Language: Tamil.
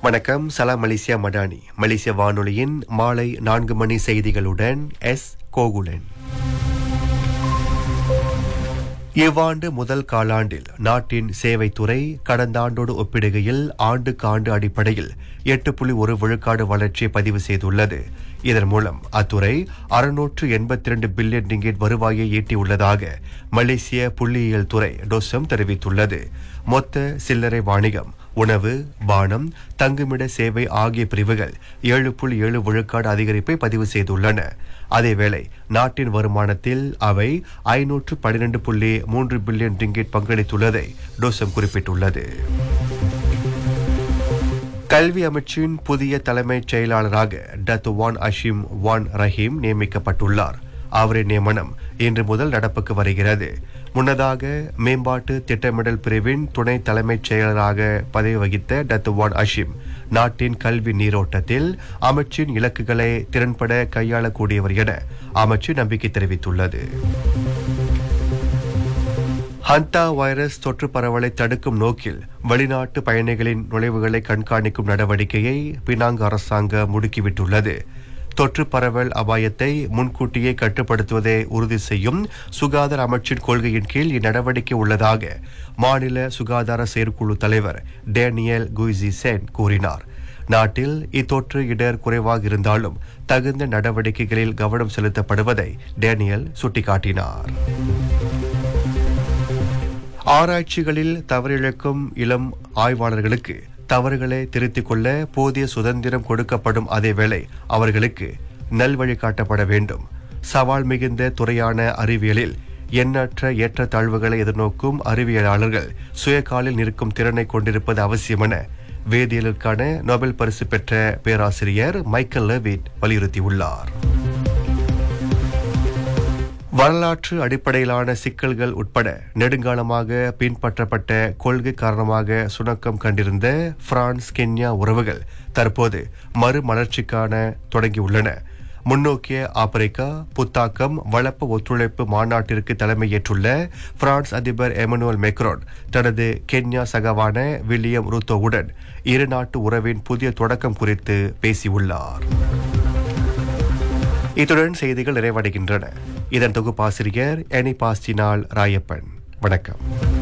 வணக்கம் சலாம் மலேசியா மடானி மலேசிய வானொலியின் மாலை நான்கு மணி செய்திகளுடன் எஸ் கோகுலன் இவ்வாண்டு முதல் காலாண்டில் நாட்டின் சேவைத்துறை கடந்த ஆண்டோடு ஒப்பிடுகையில் ஆண்டுக்கு ஆண்டு அடிப்படையில் எட்டு புள்ளி ஒரு விழுக்காடு வளர்ச்சியை பதிவு செய்துள்ளது இதன் மூலம் அத்துறை அறுநூற்று எண்பத்தி ரெண்டு பில்லியன் ரிங்கெட் வருவாயை ஈட்டியுள்ளதாக மலேசிய புள்ளியியல் துறை டொசம் தெரிவித்துள்ளது மொத்த சில்லறை வாணிகம் உணவு பானம் தங்குமிட சேவை ஆகிய பிரிவுகள் ஏழு புள்ளி ஏழு விழுக்காடு அதிகரிப்பை பதிவு செய்துள்ளன அதேவேளை நாட்டின் வருமானத்தில் அவை ஐநூற்று பன்னிரண்டு புள்ளி மூன்று பில்லியன் ரிங்கிட் பங்களித்துள்ளதை டோசம் குறிப்பிட்டுள்ளது கல்வி அமைச்சின் புதிய தலைமைச் செயலாளராக Datuk Wan Ashim Wan Rahim நியமிக்கப்பட்டுள்ளார் அவரின் நியமனம் இன்று முதல் நடப்புக்கு வருகிறது முன்னதாக மேம்பாட்டு திட்டமிடல் பிரிவின் துணை தலைமைச் செயலராக பதவி வகித்த டத்து வான் அஷிம் நாட்டின் கல்வி நீரோட்டத்தில் அமைச்சின் இலக்குகளை திறன்பட கையாளக்கூடியவர் என அமைச்சு நம்பிக்கை தெரிவித்துள்ளது ஹந்தா வைரஸ் தொற்று பரவலை தடுக்கும் நோக்கில் வெளிநாட்டு பயணிகளின் நுழைவுகளை கண்காணிக்கும் நடவடிக்கையை பினாங் அரசாங்கம் முடுக்கிவிட்டுள்ளது தொற்று பரவல் அபாயத்தை முன்கூட்டியே கட்டுப்படுத்துவதை உறுதி செய்யும் சுகாதார அமைச்சின் கொள்கையின் கீழ் இந்நடவடிக்கை உள்ளதாக மாநில சுகாதார செயற்குழு தலைவர் டேனியல் குய்சி சென் கூறினார் நாட்டில் இத்தொற்று இடர் குறைவாக இருந்தாலும் தகுந்த நடவடிக்கைகளில் கவனம் செலுத்தப்படுவதை டேனியல் சுட்டிக்காட்டினார் ஆராய்ச்சிகளில் தவறிழக்கும் இளம் ஆய்வாளர்களுக்கு தவறுகளை திருத்திக் கொள்ள போதிய சுதந்திரம் கொடுக்கப்படும் அதேவேளை அவர்களுக்கு நல்வழி காட்டப்பட வேண்டும் சவால் மிகுந்த துறையான அறிவியலில் எண்ணற்ற ஏற்றத்தாழ்வுகளை எதிர்நோக்கும் அறிவியலாளர்கள் சுயகாலில் நிற்கும் திறனை கொண்டிருப்பது அவசியம் என வேதியியலுக்கான நோபல் பரிசு பெற்ற பேராசிரியர் மைக்கேல் லெவிட் வலியுறுத்தியுள்ளார் வரலாற்று அடிப்படையிலான சிக்கல்கள் உட்பட நெடுங்காலமாக பின்பற்றப்பட்ட கொள்கை காரணமாக சுணக்கம் கண்டிருந்த பிரான்ஸ் கென்யா உறவுகள் தற்போது மறுமலர்ச்சிக்கான தொடங்கியுள்ளன முன்னோக்கிய ஆப்பிரிக்கா புத்தாக்கம் வளப்ப ஒத்துழைப்பு மாநாட்டிற்கு தலைமையேற்றுள்ள பிரான்ஸ் அதிபர் எமனுவல் மெக்ரோன் தனது கென்யா சகவான வில்லியம் ரூத்தோவுடன் இரு நாட்டு உறவின் புதிய தொடக்கம் குறித்து பேசியுள்ளார் இத்துடன் செய்திகள் நிறைவடைகின்றன இதன் தொகுப்பாசிரியர் எனி பாஸ்டினால் ராயப்பன் வணக்கம்